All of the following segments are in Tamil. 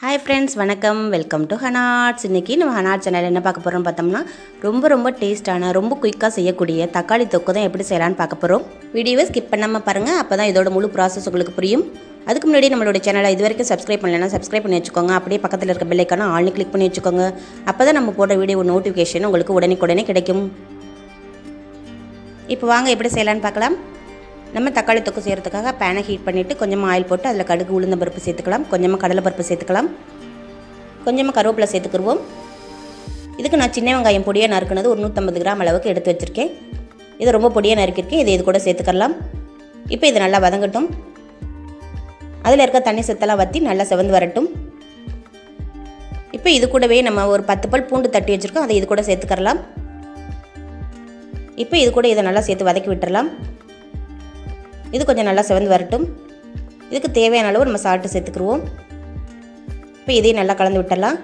ஹாய் ஃப்ரெண்ட்ஸ் வணக்கம் வெல்கம் டு ஹனாட்ஸ் இன்றைக்கி நம்ம ஹனாட் சேனல் என்ன பார்க்க போகிறோம்னு பார்த்தோம்னா ரொம்ப ரொம்ப டேஸ்ட்டான ரொம்ப குயிக்காக செய்யக்கூடிய தக்காளி தொக்கு தான் எப்படி செய்யலான்னு பார்க்க போகிறோம் வீடியோவை ஸ்கிப் பண்ணாமல் பாருங்கள் அப்போ தான் இதோட முழு ப்ராசஸ் உங்களுக்கு புரியும் அதுக்கு முன்னாடி நம்மளோட சேனலை இது வரைக்கும் சப்ஸ்கிரைப் பண்ணலைன்னா சப்ஸ்கிரைப் பண்ணி வச்சுக்கோங்க அப்படியே பக்கத்தில் இருக்க பெல்லைக்கான ஆல்னு கிளிக் பண்ணி வச்சுக்கோங்க அப்போ தான் நம்ம போடுற வீடியோ நோட்டிஃபிகேஷன் உங்களுக்கு உடனே கிடைக்கும் இப்போ வாங்க எப்படி செய்யலான்னு பார்க்கலாம் நம்ம தக்காளி தொக்கு செய்கிறதுக்காக பேனை ஹீட் பண்ணிவிட்டு கொஞ்சமாக ஆயில் போட்டு அதில் கடுகு உளுந்த பருப்பு சேர்த்துக்கலாம் கொஞ்சமாக கடலை பருப்பு சேர்த்துக்கலாம் கொஞ்சமாக கருவேப்பிலை சேர்த்துக்கிடுவோம் இதுக்கு நான் சின்ன வெங்காயம் பொடியாக நறுக்குனது ஒரு நூற்றம்பது கிராம் அளவுக்கு எடுத்து வச்சுருக்கேன் இது ரொம்ப பொடியாக நறுக்கியிருக்கேன் இது இது கூட சேர்த்துக்கலாம் இப்போ இது நல்லா வதங்கட்டும் அதில் இருக்க தண்ணி சத்தெல்லாம் வற்றி நல்லா செவந்து வரட்டும் இப்போ இது கூடவே நம்ம ஒரு பத்து பல் பூண்டு தட்டி வச்சுருக்கோம் அதை இது கூட சேர்த்துக்கரலாம் இப்போ இது கூட இதை நல்லா சேர்த்து வதக்கி விட்டுறலாம் இது கொஞ்சம் நல்லா செவந்து வரட்டும் இதுக்கு தேவையான அளவு நம்ம சால்ட்டு சேர்த்துக்குருவோம் இப்போ இதையும் நல்லா கலந்து விட்டுடலாம்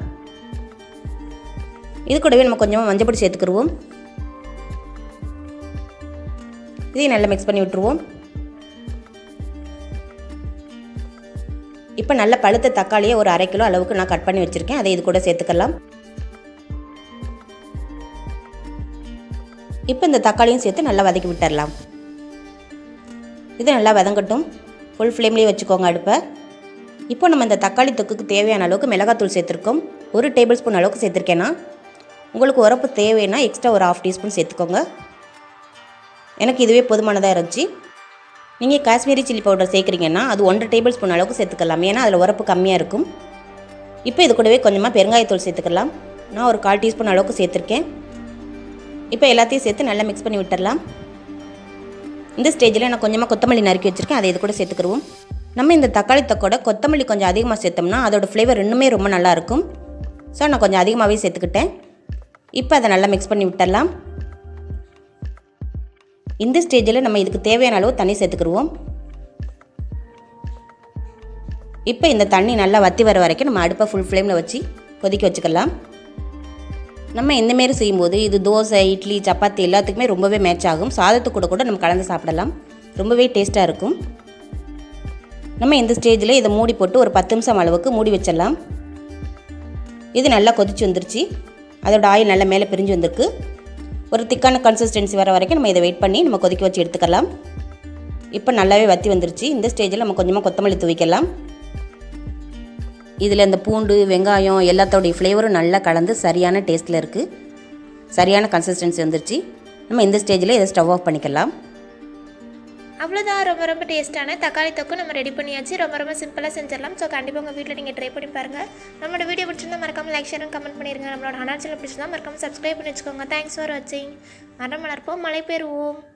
இது கூடவே நம்ம கொஞ்சமாக மஞ்சள் பொடி சேர்த்துக்குருவோம் இதையும் நல்லா மிக்ஸ் பண்ணி விட்டுருவோம் இப்போ நல்ல பழுத்த தக்காளியை ஒரு அரை கிலோ அளவுக்கு நான் கட் பண்ணி வச்சுருக்கேன் அதை இது கூட சேர்த்துக்கலாம் இப்போ இந்த தக்காளியும் சேர்த்து நல்லா வதக்கி விட்டுடலாம் இது நல்லா வதங்கட்டும் ஃபுல் ஃப்ளேம்லேயே வச்சுக்கோங்க அடுப்பை இப்போ நம்ம இந்த தக்காளி தொக்குக்கு தேவையான அளவுக்கு மிளகாத்தூள் சேர்த்துருக்கோம் ஒரு டேபிள் ஸ்பூன் அளவுக்கு சேர்த்துருக்கேன்னா உங்களுக்கு உரப்பு தேவைன்னா எக்ஸ்ட்ரா ஒரு ஆஃப் டீஸ்பூன் சேர்த்துக்கோங்க எனக்கு இதுவே போதுமானதாக இருந்துச்சு நீங்கள் காஷ்மீரி சில்லி பவுடர் சேர்க்குறீங்கன்னா அது ஒன்றரை டேபிள் ஸ்பூன் அளவுக்கு சேர்த்துக்கலாம் ஏன்னா அதில் உரப்பு கம்மியாக இருக்கும் இப்போ இது கூடவே கொஞ்சமாக பெருங்காயத்தூள் சேர்த்துக்கலாம் நான் ஒரு கால் டீஸ்பூன் அளவுக்கு சேர்த்துருக்கேன் இப்போ எல்லாத்தையும் சேர்த்து நல்லா மிக்ஸ் பண்ணி விட்டுடலாம் இந்த ஸ்டேஜில் நான் கொஞ்சமாக கொத்தமல்லி நறுக்கி வச்சுருக்கேன் அதை இது கூட சேர்த்துக்கிடுவோம் நம்ம இந்த தக்காளி தொக்கோட கொத்தமல்லி கொஞ்சம் அதிகமாக சேர்த்தோம்னா அதோட ஃப்ளேவர் இன்னுமே ரொம்ப நல்லாயிருக்கும் ஸோ நான் கொஞ்சம் அதிகமாகவே சேர்த்துக்கிட்டேன் இப்போ அதை நல்லா மிக்ஸ் பண்ணி விட்டுடலாம் இந்த ஸ்டேஜில் நம்ம இதுக்கு தேவையான அளவு தண்ணி சேர்த்துக்கிடுவோம் இப்போ இந்த தண்ணி நல்லா வற்றி வர வரைக்கும் நம்ம அடுப்பை ஃபுல் ஃப்ளேமில் வச்சு கொதிக்க வச்சுக்கலாம் நம்ம இந்தமாரி செய்யும்போது இது தோசை இட்லி சப்பாத்தி எல்லாத்துக்குமே ரொம்பவே மேட்ச் ஆகும் சாதத்து கூட கூட நம்ம கலந்து சாப்பிடலாம் ரொம்பவே டேஸ்ட்டாக இருக்கும் நம்ம இந்த ஸ்டேஜில் இதை மூடி போட்டு ஒரு பத்து நிமிஷம் அளவுக்கு மூடி வச்சிடலாம் இது நல்லா கொதிச்சு வந்துருச்சு அதோட ஆயில் நல்லா மேலே பிரிஞ்சு வந்திருக்கு ஒரு திக்கான கன்சிஸ்டன்சி வர வரைக்கும் நம்ம இதை வெயிட் பண்ணி நம்ம கொதிக்க வச்சு எடுத்துக்கலாம் இப்போ நல்லாவே வற்றி வந்துருச்சு இந்த ஸ்டேஜில் நம்ம கொஞ்சமாக கொத்தமல்லி துவைக்கலாம் இதில் இந்த பூண்டு வெங்காயம் எல்லாத்தோடைய ஃப்ளேவரும் நல்லா கலந்து சரியான டேஸ்ட்டில் இருக்குது சரியான கன்சிஸ்டன்சி வந்துருச்சு நம்ம இந்த ஸ்டேஜில் இதை ஸ்டவ் ஆஃப் பண்ணிக்கலாம் அவ்வளோதான் ரொம்ப ரொம்ப டேஸ்ட்டான தக்காளி தொக்கு நம்ம ரெடி பண்ணியாச்சு ரொம்ப ரொம்ப சிம்பிளாக செஞ்சிடலாம் ஸோ கண்டிப்பாக உங்கள் வீட்டில் நீங்கள் ட்ரை பண்ணி பாருங்கள் நம்மளோட வீடியோ பிடிச்சிருந்தா மறக்காம லைக் ஷேர் கமெண்ட் பண்ணிடுங்க நம்மளோட அனாச்சல் பிடிச்சிருந்தா மறக்காம சப்ஸ்கிரைப் பண்ணி வச்சுக்கோங்க தேங்க்ஸ் ஃபார் வாட்சிங் மரம் வளர்ப்போம் மழை பெறுவோம்